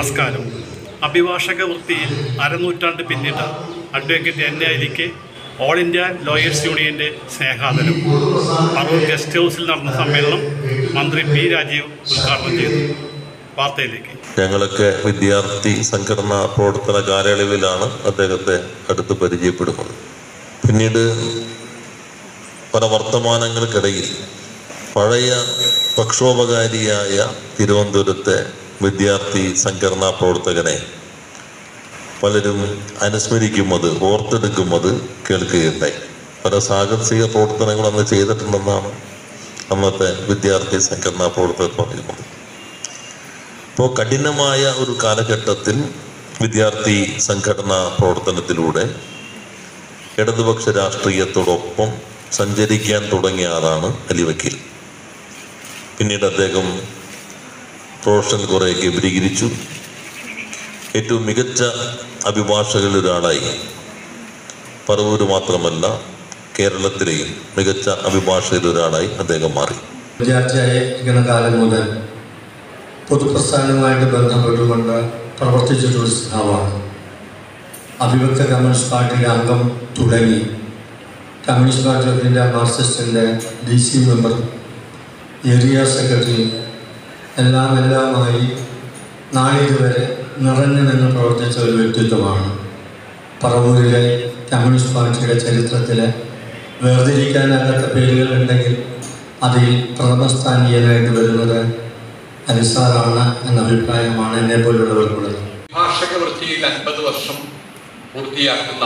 നമസ്കാരം അഭിഭാഷക വൃത്തിയിൽ അരനൂറ്റാണ്ട് പിന്നിട്ട അഡ്വക്കേറ്റ് എൻ അലിക്ക് ഓൾ ഇന്ത്യ ലോയേഴ്സ് യൂണിയൻ്റെ സ്നേഹാദരം പറവൂർ ഗസ്റ്റ് ഹൗസിൽ നടന്ന സമ്മേളനം മന്ത്രി പി രാജീവ് ഉദ്ഘാടനം ചെയ്തു വാർത്തയിലേക്ക് ഞങ്ങളൊക്കെ വിദ്യാർത്ഥി സംഘടനാ പ്രവർത്തന കാലയളവിലാണ് അദ്ദേഹത്തെ അടുത്ത് പരിചയപ്പെടുന്നത് പിന്നീട് പല വർത്തമാനങ്ങൾക്കിടയിൽ പഴയ പ്രക്ഷോഭകാരിയായ തിരുവനന്തപുരത്തെ വിദ്യാർത്ഥി സംഘടനാ പ്രവർത്തകനെ പലരും അനുസ്മരിക്കുന്നത് ഓർത്തെടുക്കുന്നത് കേൾക്കുകയുണ്ടായി പല സാഹസിക പ്രവർത്തനങ്ങൾ അന്ന് ചെയ്തിട്ടുണ്ടെന്നാണ് അന്നത്തെ വിദ്യാർത്ഥി സംഘടനാ പ്രവർത്തകർ പറയുന്നത് ഇപ്പോൾ കഠിനമായ ഒരു കാലഘട്ടത്തിൽ വിദ്യാർത്ഥി സംഘടനാ പ്രവർത്തനത്തിലൂടെ ഇടതുപക്ഷ രാഷ്ട്രീയത്തോടൊപ്പം സഞ്ചരിക്കാൻ തുടങ്ങിയ ആളാണ് അലി വക്കീൽ പിന്നീട് അദ്ദേഹം പ്രൊഫഷണൽ കുറേ വിപുലീകരിച്ചു ഏറ്റവും മികച്ച അഭിഭാഷകരിൽ ഒരാളായി പറവൂർ മാത്രമല്ല കേരളത്തിലെയും മികച്ച അഭിഭാഷകരിൽ ഒരാളായി അദ്ദേഹം മാറി വിദ്യാർത്ഥിയായിരിക്കുന്ന കാലം മുതൽ പൊതുപ്രസ്ഥാനവുമായിട്ട് ബന്ധപ്പെട്ടുകൊണ്ട് പ്രവർത്തിച്ചിട്ടുള്ള സഖാവാണ് അവിഭക്ത കമ്മ്യൂണിസ്റ്റ് പാർട്ടിയുടെ അംഗം തുടങ്ങി കമ്മ്യൂണിസ്റ്റ് പാർട്ടി ഓഫ് ഇന്ത്യ മാർക്സിസ്റ്റിൻ്റെ D C member area secretary എല്ലാം എല്ലാമായി നാളിതുവരെ നിറഞ്ഞു നിന്ന് പ്രവർത്തിച്ച ഒരു വ്യക്തിത്വമാണ് പറവൂരിലെ കമ്മ്യൂണിസ്റ്റ് പാർട്ടിയുടെ ചരിത്രത്തിലെ വേർതിരിക്കാനാകാത്ത പേരുകൾ ഉണ്ടെങ്കിൽ അതിൽ പ്രഥമസ്ഥാനീയനായിട്ട് വരുന്നത് അനിസാറാണ് എന്ന അഭിപ്രായമാണ് എന്നെ പോലുള്ളവർക്കുള്ളത് ഭാഷക വൃത്തിയിൽ അൻപത് വർഷം പൂർത്തിയാക്കുന്ന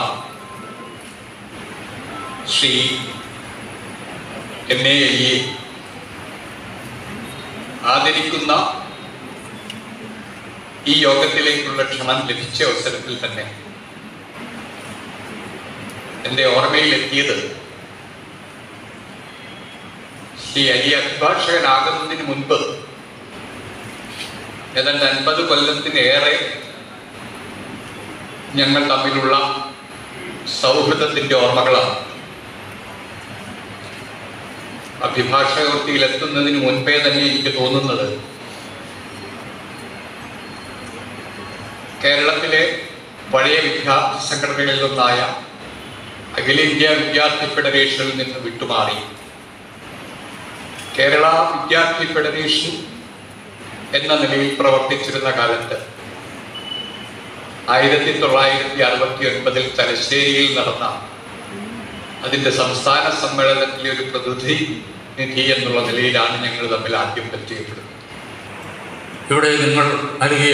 ശ്രീ എൻ എ അലിയെ ആദരിക്കുന്ന ഈ യോഗത്തിലേക്കുള്ള ക്ഷണം ലഭിച്ച അവസരത്തിൽ തന്നെ എൻ്റെ ഓർമ്മയിൽ എത്തിയത് ശ്രീ അലി അഭിഭാഷകനാകുന്നതിന് മുൻപ് ഏതാണ്ട് അൻപത് കൊല്ലത്തിനേറെ ഞങ്ങൾ തമ്മിലുള്ള സൗഹൃദത്തിന്റെ ഓർമ്മകളാണ് അഭിഭാഷക വൃത്തിയിൽ എത്തുന്നതിന് മുൻപേ തന്നെ എനിക്ക് തോന്നുന്നത് കേരളത്തിലെ പഴയ വിദ്യാർത്ഥി സംഘടനകളിൽ ഒന്നായ അഖിലേന്ത്യാ വിദ്യാർത്ഥി ഫെഡറേഷനിൽ നിന്ന് വിട്ടുമാറി കേരള വിദ്യാർത്ഥി ഫെഡറേഷൻ എന്ന നിലയിൽ പ്രവർത്തിച്ചിരുന്ന കാലത്ത് ആയിരത്തി തൊള്ളായിരത്തി അറുപത്തി ഒൻപതിൽ തലശ്ശേരിയിൽ നടന്ന അതിന്റെ സംസ്ഥാന സമ്മേളനത്തിലെ ഒരു പ്രതിനിധി നിധി എന്നുള്ള നിലയിലാണ് ഞങ്ങൾ തമ്മിൽ ആദ്യം പരിചയപ്പെടുന്നത് ഇവിടെ നിങ്ങൾ നൽകിയ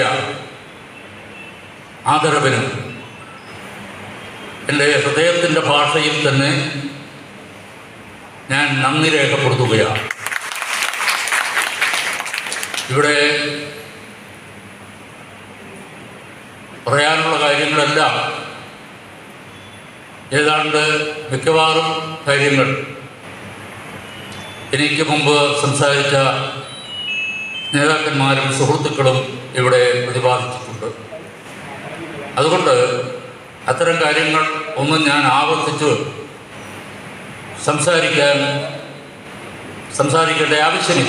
ആദരവിന് എൻ്റെ ഹൃദയത്തിൻ്റെ ഭാഷയിൽ തന്നെ ഞാൻ നന്ദി രേഖപ്പെടുത്തുകയാണ് ഇവിടെ പറയാനുള്ള കാര്യങ്ങളെല്ലാം ഏതാണ്ട് മിക്കവാറും കാര്യങ്ങൾ എനിക്ക് മുമ്പ് സംസാരിച്ച നേതാക്കന്മാരും സുഹൃത്തുക്കളും ഇവിടെ പ്രതിപാദിച്ചിട്ടുണ്ട് അതുകൊണ്ട് അത്തരം കാര്യങ്ങൾ ഒന്നും ഞാൻ ആവർത്തിച്ച് സംസാരിക്കാൻ സംസാരിക്കേണ്ട ആവശ്യമില്ല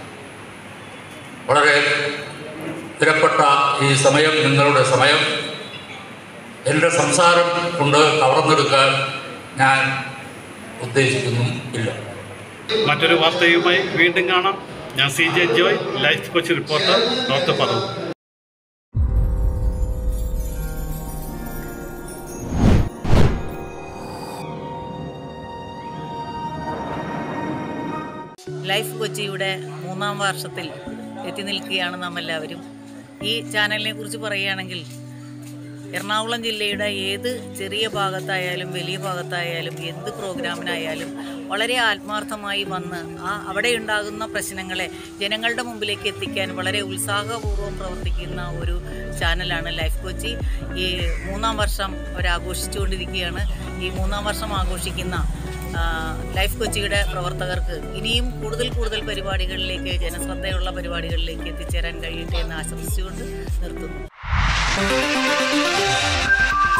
വളരെ വിലപ്പെട്ട ഈ സമയം നിങ്ങളുടെ സമയം എൻ്റെ സംസാരം കൊണ്ട് കവർന്നെടുക്കാൻ ഞാൻ ഉദ്ദേശിക്കുന്നും ഇല്ല മറ്റൊരു വാർത്തയുമായി വീണ്ടും കാണാം ഞാൻ C J Joy life coach reporter north Paravur life കൊച്ചിയുടെ മൂന്നാം വർഷത്തിൽ എത്തി നിൽക്കുകയാണ് നാം എല്ലാവരും ഈ ചാനലിനെ കുറിച്ച് പറയുകയാണെങ്കിൽ എറണാകുളം ജില്ലയുടെ ഏത് ചെറിയ ഭാഗത്തായാലും വലിയ ഭാഗത്തായാലും എന്ത് പ്രോഗ്രാമിനായാലും വളരെ ആത്മാർത്ഥമായി വന്ന് ആ അവിടെ ഉണ്ടാകുന്ന പ്രശ്നങ്ങളെ ജനങ്ങളുടെ മുമ്പിലേക്ക് എത്തിക്കാൻ വളരെ ഉത്സാഹപൂർവ്വം പ്രവർത്തിക്കുന്ന ഒരു ചാനലാണ് ലൈഫ് കൊച്ചി ഈ മൂന്നാം വർഷം അവരാഘോഷിച്ചുകൊണ്ടിരിക്കുകയാണ് ഈ മൂന്നാം വർഷം ആഘോഷിക്കുന്ന ആ, ലൈഫ് കൊച്ചിയുടെ പ്രവർത്തകർക്ക് ഇനിയും കൂടുതൽ കൂടുതൽ പരിപാടികളിലേക്ക് ജനശ്രദ്ധയുള്ള പരിപാടികളിലേക്ക് എത്തിച്ചേരാൻ കഴിയട്ടെ എന്ന് ആശംസിച്ചുകൊണ്ട് നിർത്തുന്നു